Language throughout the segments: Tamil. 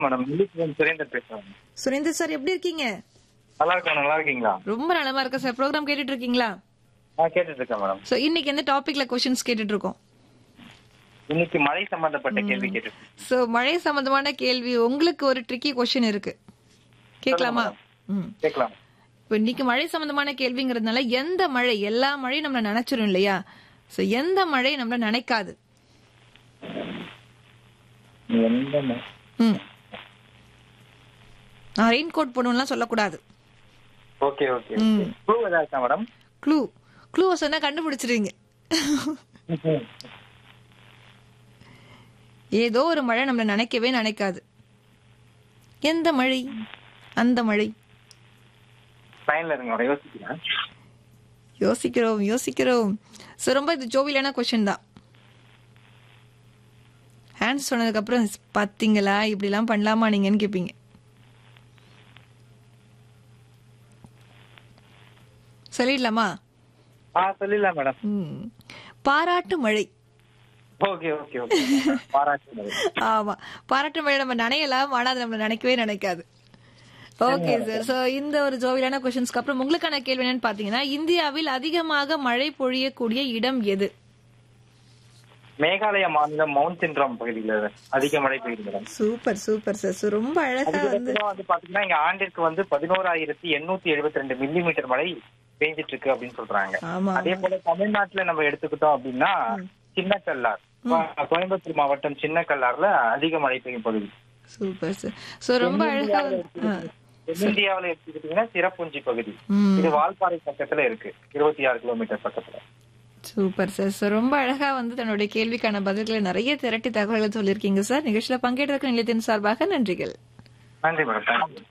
மேடம் வில்லிபுரம் சுரேந்தர் பேசுறேன் சுரேந்தர் சார் எப்படி இருக்கீங்க நல்லா இருக்கேன் நல்லா இருக்கீங்களா ரொம்ப நலமா இருக்க சார் ப்ரோக்ராம் கேட்டுட்டு இருக்கீங்களா நான் கேட்டுட்டு இருக்கேன் மேடம் சோ இன்னைக்கு எந்த டாபிக்ல கொஸ்டின்ஸ் கேட்டுட்டு இருக்கோம் இன்னைக்கு மழை சம்பந்தப்பட்ட கேள்வி கேட்டு சோ மழை சம்பந்தமான கேள்வி உங்களுக்கு ஒரு ட்ரிக்கி கொஸ்டின் இருக்கு கேட்கலாமா ம் கேட்கலாம் இப்போ இன்னைக்கு மழை சம்பந்தமான கேள்விங்கிறதுனால எந்த மழை எல்லா மழையும் நம்மள நினைச்சிரும் இல்லையா சோ எந்த மழை நம்மள நினைக்காது எந்த ம- ம் நான் ரெயின் கோட் போடணும்லாம் சொல்லக்கூடாது ஓகே ஓகே ஓகே க்ளூ ஏதாவது இருக்கா மேடம் க்ளூ க்ளூ சொன்னா கண்டுபிடிச்சிருவீங்க ஏதோ ஒரு மழை நம்மள நினைக்கவே நினைக்காது எந்த மழை அந்த மழை லைன்ல இருங்க மேடம் யோசிக்கிறேன் யோசிக்கிறோம் யோசிக்கிறோம் ஸோ ரொம்ப இது ஜோவிலான கொஸ்டின் தான் ஹேண்ட்ஸ் சொன்னதுக்கு அப்புறம் பாத்தீங்களா இப்படிலாம் பண்ணலாமா நீங்கன்னு கேட்பீங்க சொல்லிடலாமா ஆ சொல்லிடலாம் மேடம் ம். பாராட்டு மழை ஓகே ஓகே ஓகே பாராட்டு மேடம் ஆமா பாராட்டு மழை நம்ம நினையலாம் ஆனா அது நம்ம நினைக்கவே நினைக்காது ஓகே சார் சோ இந்த ஒரு ஜோவிலான கொஸ்டின்ஸ்க்கு அப்புறம் உங்களுக்கான கேள்வி என்னன்னு பாத்தீங்கன்னா இந்தியாவில் அதிகமாக மழை பொழியக்கூடிய இடம் எது மேகாலய மாநிலம் மவுண்ட் சின்ட்ரம் பகுதியில் அதிக மழை பெய்யுது madam super super sir So, ரொம்ப அழகா வந்து அதிகபட்சமா வந்து பாத்தீங்கன்னா இங்க ஆண்டிற்கு வந்து பதினோராயிரத்தி எண்ணூத்தி எழுபத்தி ரெண்டு மில்லி மீட்டர் மழை பெஞ்சிட்டு இருக்கு அப்படின்னு சொல்றாங்க ஆமா அதே போல தமிழ்நாட்டுல நம்ம எடுத்துக்கிட்டோம் அப்படின்னா சின்ன கல்லார் கோ- கோயம்புத்தூர் மாவட்டம் சின்ன கல்லார்ல அதிக மழை பெய்யும் பகுதி சூப்பர் சார் சோ ரொம்ப அழகா வந்து- ஆ. தென்னிந்தியாவில எடுத்துக்கிட்டீங்கன்னா சிறப்புஞ்சி பகுதி ம். இது வால்பாறை பக்கத்துல இருக்கு இருபத்தி ஆறு கிலோமீட்டர் பக்கத்துல சூப்பர் சார் So, ரொம்ப அழகா வந்து தன்னுடைய கேள்விக்கான பதில்களை நிறைய திரட்டி தகவல்களை சொல்லியிருக்கீங்க சார் நிகழ்ச்சியில பங்கேற்றதற்கு நிலையத்தின் சார்பாக நன்றிகள் நன்றி மேடம் தேங்க்யூ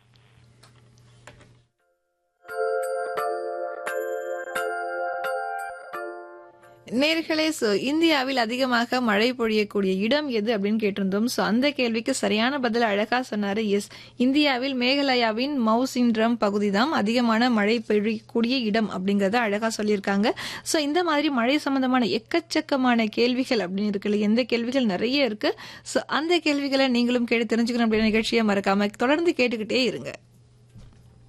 நேர்களே சோ இந்தியாவில் அதிகமாக மழை பொழியக்கூடிய இடம் எது அப்படின்னு கேட்டிருந்தோம் சோ அந்த கேள்விக்கு சரியான பதில் அழகா சொன்னாரு எஸ் இந்தியாவில் மேகாலயாவின் மவுசின்ட்ரம் பகுதி தான் அதிகமான மழை பொழியக்கூடிய இடம் அப்படிங்கறத அழகா சொல்லியிருக்காங்க சோ இந்த மாதிரி மழை சம்பந்தமான எக்கச்சக்கமான கேள்விகள் அப்படின்னு இருக்குல்ல எந்த கேள்விகள் நிறைய இருக்கு சோ அந்த கேள்விகளை நீங்களும் கேட்டு தெரிஞ்சுக்கணும் அப்படின்னு நிகழ்ச்சியை மறக்காம தொடர்ந்து கேட்டுக்கிட்டே இருங்க